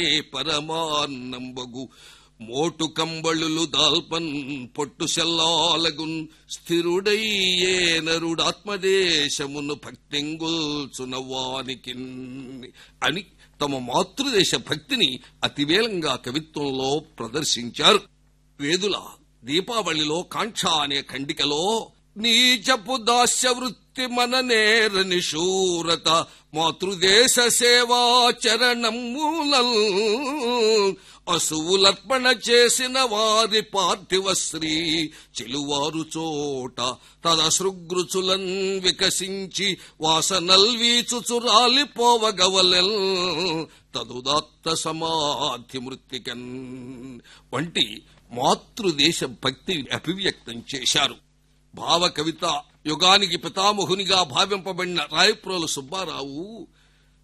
పరమాన్నంబగు మోటు కంబళులు దాల్పన్ పొట్టు సెల్లాలగున్ స్థిరుడయ్యే నరుడాత్మదేశమును భక్తింగుల్చునవానికి అని తమ మాతృదేశ భక్తిని అతివేలంగా కవిత్వంలో ప్రదర్శించారు వేదుల దీపావళిలో కాంక్ష అనే ఖండికలో నీచపు దాస్య వృత్తి మన నేరని శూరత మాతృదేశ సేవాచరణమూలల్ అసువులర్పణ చేసిన వారి పార్థివ శ్రీ చెలువారు చోట తదసృగృచులన్ వికసించి వాసనల్ వీచుచు రాలిపోవగవలెల్ తదుదాత్త సమాధి మృత్తికన్ వంటి మాతృదేశ భక్తి అభివ్యక్తం చేశారు భావ కవిత యుగానికి పితామహునిగా భావింపబడిన రాయప్రోలు సుబ్బారావు